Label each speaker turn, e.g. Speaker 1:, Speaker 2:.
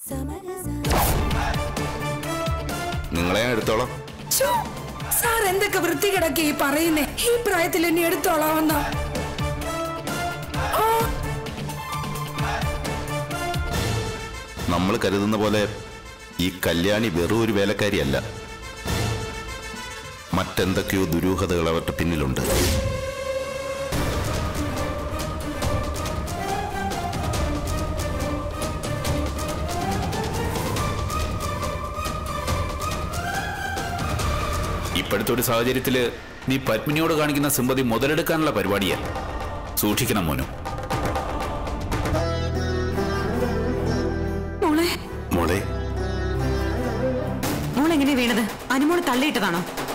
Speaker 1: നിങ്ങളെ ഞാൻ എടുത്തോളാം
Speaker 2: ശ്ശോ, സാർ എന്തൊക്കെ വൃത്തികിടക്കി ഈ പറയുന്നേ ഈ പ്രായത്തിൽ എന്നെ എടുത്തോളാവുന്ന
Speaker 1: നമ്മൾ കരുതുന്ന പോലെ ഈ കല്യാണി വെറും ഒരു വേലക്കാരിയല്ല മറ്റെന്തൊക്കെയോ ദുരൂഹതകൾ അവരുടെ പിന്നിലുണ്ട്
Speaker 3: ഇപ്പോഴത്തെ ഒരു സാഹചര്യത്തില് നീ പത്മിനിയോട് കാണിക്കുന്ന സിമ്പതി മുതലെടുക്കാനുള്ള പരിപാടിയാ സൂക്ഷിക്കണം മോനു
Speaker 4: മോളെ
Speaker 1: മോളെ
Speaker 4: മോളെങ്ങനെ വീണത് അനുമോള് തള്ളിയിട്ടതാണോ